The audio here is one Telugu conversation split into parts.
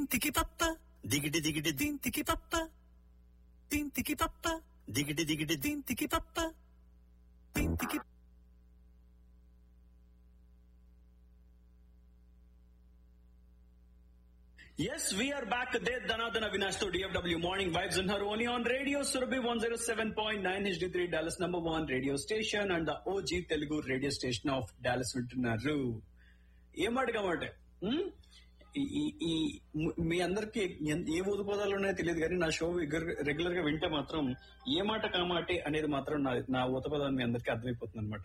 దింతికి పప్ప దిగిడి దిగిడి దింతికి పప్ప దింతికి పప్ప దిగిడి దిగిడి దింతికి పప్ప దింతికి Yes, we are back. Dev Dhanadhan Avinash to DFW Morning Vibes and her only on Radio Surabhi 107.9 HD3 Dallas number one radio station and the OG Telugu radio station of Dallas వింటున్నారు ఏమాట కమాట ఈ ము- మీ అందరికి ఎన్- ఏ ఊదుపోదాలు ఉన్నాయో తెలియదు కానీ నా షో రెగ్యులర్ గా వింటే మాత్రం ఏ మాట కామాటే అనేది మాత్రం నా నా ఊతపదాలు మీ అందరికి అర్థమైపోతుంది అనమాట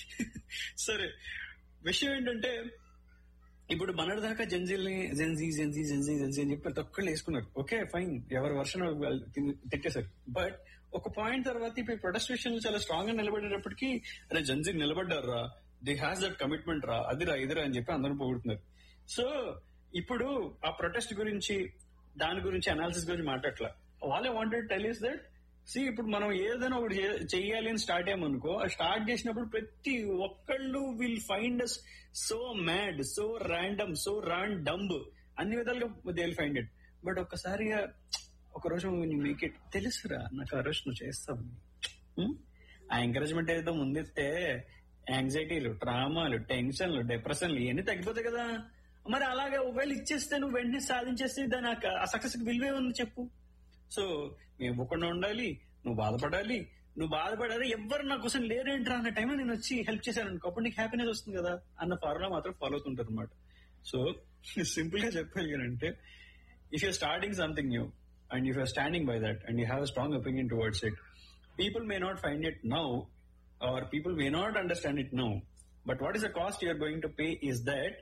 సరే విషయం ఏంటంటే ఇప్పుడు మనటి దాకా జంజీల్ని జెన్జీ జెన్జీ జెన్జీ జెన్జీ అని చెప్పి ప్రతి ఒక్కళ్ళు వేసుకున్నారు ఓకే ఫైన్ ఎవరి వర్షన్ వాళ్ళు తిని- తిట్టేశారు బట్ ఒక పాయింట్ తర్వాత ఇప్పుడు ప్రొటెస్ట్ విషయంలో చాలా స్ట్రాంగ్ గా నిలబడేటప్పటికి అరే జంజీ నిలబడ్డారు రా ది హ్యాస్ దట్ కమిట్మెంట్ రా అదిరా ఇదిరా అని చెప్పి అందరూ పొగుడుతున్నారు సో ఇప్పుడు ఆ ప్రొటెస్ట్ గురించి దాని గురించి అనాలిసిస్ గురించి మాట్లాడట్లా వాళ్ళే wanted tell is that see ఇప్పుడు మనం ఏదైనా ఒకటి చే- చెయ్యాలి అని స్టార్ట్ అయ్యామనుకో ఆ స్టార్ట్ చేసినప్పుడు ప్రతి ఒక్కళ్ళు will find us so mad so random రాన్ డంబ్ అన్ని విధాలుగా they will find it but ఒక్కసారిగా ఒక రోజు మేక్ ఇట్ తెలుసురా నాకు ఆ రోజు నువ్వు చేస్తావు ఉం? ఆ ఎంకరేజ్మెంట్ ఏదో ముందెస్తే యాంగ్జైటీలు ట్రామాలు టెన్షన్లు డిప్రెషన్లు ఇవన్నీ తగ్గిపోతాయి కదా మరి అలాగే ఒకవేళ ఇచ్చేస్తే నువ్వు వెంటనే సాధించేస్తే దాని ఆ సక్సెస్ విలువే ఉంది చెప్పు సో మేము ఇవ్వకుండా ఉండాలి నువ్వు బాధపడాలి నువ్వు బాధపడాలి ఎవ్వరు నా కోసం లేరేంట్రా అన్న టైంలో నేను వచ్చి హెల్ప్ చేశాను అనుకో అప్పుడు నీకు హ్యాపీనెస్ వస్తుంది కదా అన్న ఫార్ములా మాత్రం ఫాలో అవుతుంటారు అనమాట సో సింపుల్ గా చెప్పగలిగానంటే if you're starting something new and if you're standing by that and you have strong opinion towards it people may not find it now or people may not understand it now but what is the cost you're going to pay is that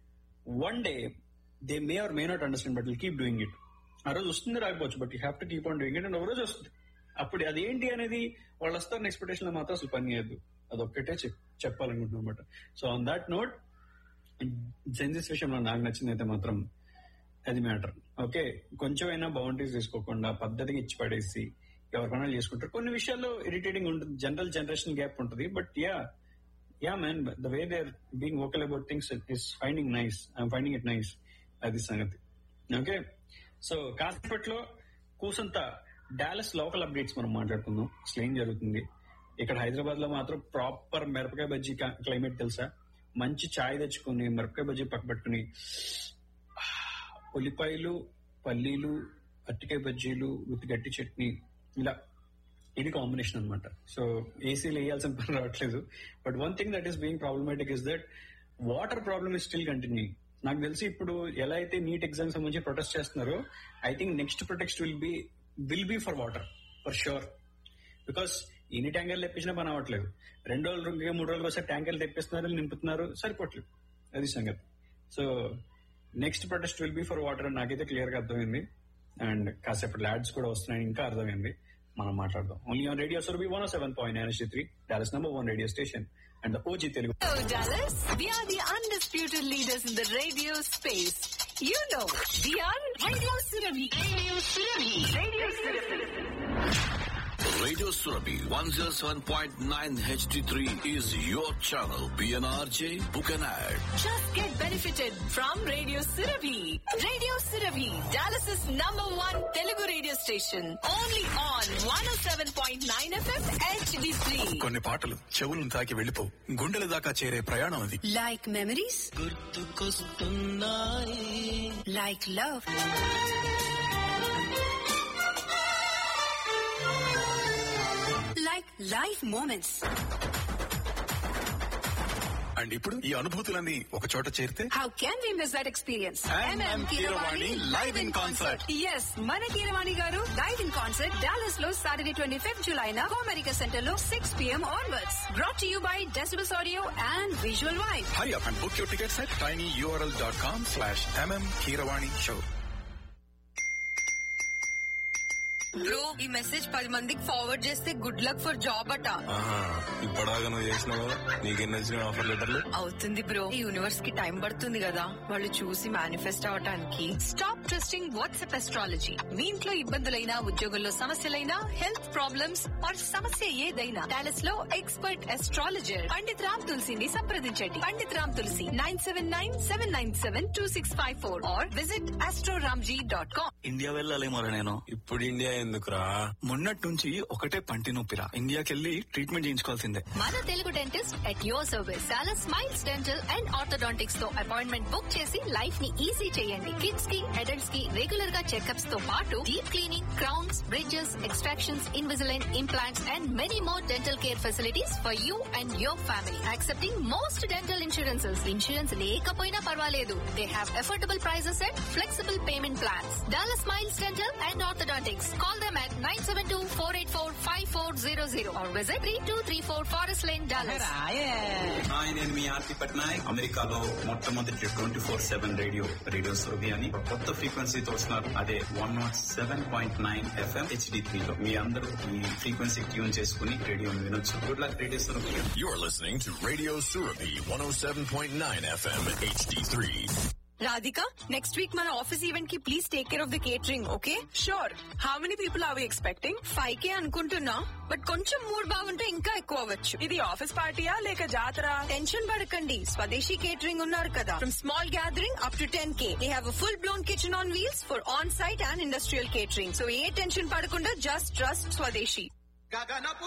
one day they may or may not understand but will keep doing it ఆ రోజు వస్తుంది రాకపోవచ్చు but you have to keep on doing it and ఒక రోజు వస్తుంది అప్పుడు అదేంటి అనేది వాళ్ళు వస్తారని ఎక్స్పెక్టేషన్ లో మాత్రం అసలు పని చేయద్దు అదొక్కటే చెప్ చెప్పాలనుకుంటున్నాను అనమాట సో ఆన్ దాట్ నోట్ జెన్జిస్ విషయంలో నాకు నచ్చింది అయితే మాత్రం అది మ్యాటర్ ఓకే కొంచెమైనా బౌండరీస్ తీసుకోకుండా పద్ధతిగా ఇచ్చి పడేసి ఎవరికైనా చేసుకుంటారు కొన్ని విషయాల్లో ఇరిటేటింగ్ ఉంటుంది జనరల్ జనరేషన్ గ్యాప్ ఉంటుంది but yeah yeah man the way they are being vocal about things is finding nice I'm finding it nice అది సంగతి ఓకే సో కాసేపట్లో కూసంత డాలస్ లోకల్ అప్డేట్స్ మనం మాట్లాడుకుందాం అసలు ఏం జరుగుతుంది ఇక్కడ హైదరాబాద్ లో మాత్రం ప్రాపర్ మిరపకాయ బజ్జీ క్లైమేట్ తెలుసా మంచి చాయ్ తెచ్చుకుని మిరపకాయ బజ్జీ పక్క పెట్టుకుని ఉల్లిపాయలు పల్లీలు అట్టికాయ బజ్జీలు విత్ గట్టి చట్నీ ఇలా ఇది కాంబినేషన్ అనమాట సో ఏసీలు వేయాల్సిన పని రావట్లేదు but one thing that is being problematic is that water problem is still continue నాకు తెలిసి ఇప్పుడు ఎలా అయితే నీట్ ఎగ్జామ్ సంబంధించి ప్రొటెస్ట్ చేస్తున్నారో I think next protest will be will be for water for sure because ఎన్ని ట్యాంకర్లు తెప్పించినా పని అవ్వట్లేదు రెండు రోజులు మూడు రోజులకు ఒకసారి ట్యాంకర్లు తెప్పిస్తున్నారు నింపుతున్నారు సరిపోవట్లేదు అది సంగతి so next protest will be for water అని నాకైతే క్లియర్ గా అర్థమైంది అండ్ కాసేపు ల్యాడ్స్ కూడా వస్తున్నాయి ఇంకా అర్థమైంది మనం మాట్లాడదాం only on radio Surabhi one seven point nine three Dallas number one radio station and OG Telugu Hello, Dallas. We are the undisputed leaders in the radio space. You know, we are Radio Surabhi. Radio Surabhi. Radio Surabhi. Radio Surabhi 107.9 HD3 is your channel. PNRJ, book an ad. Just get benefited from Radio Surabhi. Radio Surabhi, Dallas's number one Telugu radio station. Only on 107.9 FM HD3. కొన్ని పాటలు చెవులను తాకి వెళ్ళిపో గుండెల దాకా చేరే ప్రయాణం అది Like memories? Like love? Like life moments. And ఇప్పుడు ఈ అనుభూతులన్నీ ఒక చోట చేరితే How can we miss that experience? MM Keeravani live in concert. Yes, మన కీరవాణి గారు లైవ్ ఇన్ కాన్సర్ట్ డాలస్ లో సాటర్డే ట్వంటీ ఫిఫ్త్ జులై నా అమెరికా సెంటర్ లో six PM onwards brought you by decibels audio and visual wife hurry up and book your tickets at tiny URL dot com slash MM Keeravani show bro ఈ మెసేజ్ పది మందికి ఫార్వర్డ్ చేస్తే గుడ్ లక్ ఫర్ జాబ్ అట ఆహా ఇప్పటిదాకా నువ్వు చేసినావు నీకెన్ని వచ్చిన ఆఫర్ లెటర్లు అవుతుంది బ్రో ఈ యూనివర్స్ కి టైం పడుతుంది కదా వాళ్ళు చూసి మేనిఫెస్ట్ అవటానికి స్టాప్ ట్రస్టింగ్ వాట్సాప్ ఎస్ట్రాలజీ మీ ఇంట్లో ఇబ్బందులైనా ఉద్యోగంలో సమస్యలైనా హెల్త్ ప్రాబ్లమ్స్ ఆర్ సమస్య ఏదైనా డాలస్ లో ఎక్స్పర్ట్ ఎస్ట్రాలజర్ పండిత్ రామ్ తులసిని సంప్రదించండి Pandit Ram Tulsi nine seven nine seven nine seven two six five four or visit astroramji dot com India వెళ్ళాలేమోరా నేను ఇప్పుడు ఇండియా ఎందుకురా మొన్నటి నుంచి ఒకటే పంటి నొప్పిరా ఇండియాకెళ్ళి ట్రీట్మెంట్ చేయించుకోవాల్సిందే మన Telugu dentist at your service చాలా స్మైల్స్ డెంటల్ అండ్ ఆర్థోడాంటిక్స్ తో అపాయింట్మెంట్ బుక్ చేసి లైఫ్ ని ఈజీ చేయండి కిడ్స్ కి అడల్ట్స్ కి రెగ్యులర్ గా చెకప్స్ తో పాటు deep cleaning crowns bridges extractions Invisalign implants and many more dental care facilities for you and your family accepting most dental insurances insurance లేకపోయినా పర్వాలేదు they have affordable prices and flexible payment plans dollar smiles dental and orthodontics call them at 972-484-5400 or visit 3234 Forest Lane, Dallas. Hi నేను మీ ఆర్తి పట్నాయక్ అమెరికాలో మొట్టమొదటి twenty four seven radio radio Surabhi అని ఒక కొత్త ఫ్రీక్వెన్సీతో వస్తున్నారు అదే one not seven point nine FM HD three లో మీ అందరూ ఈ ఫ్రీక్వెన్సీ ట్యూన్ చేసుకుని రేడియోని వినొచ్చు good luck radio Surabhi You're listening to Radio Surabi 107.9 FM HD3. Radhika, next week మన ఆఫీస్ ఈవెంట్ కి please take care of the catering okay sure how many people are we expecting five K అనుకుంటున్నా బట్ కొంచెం మూడ్ బాగుంటే ఇంకా ఎక్కువ అవ్వచ్చు ఇది ఆఫీస్ పార్టీయా లేక జాతర టెన్షన్ పడకండి స్వదేశీ కేటరింగ్ ఉన్నారు కదా from small gathering up to ten K they have full blown kitchen on wheels for on site and industrial catering so ఏ టెన్షన్ పడకుండా జస్ట్ ట్రస్ట్ స్వదేశీ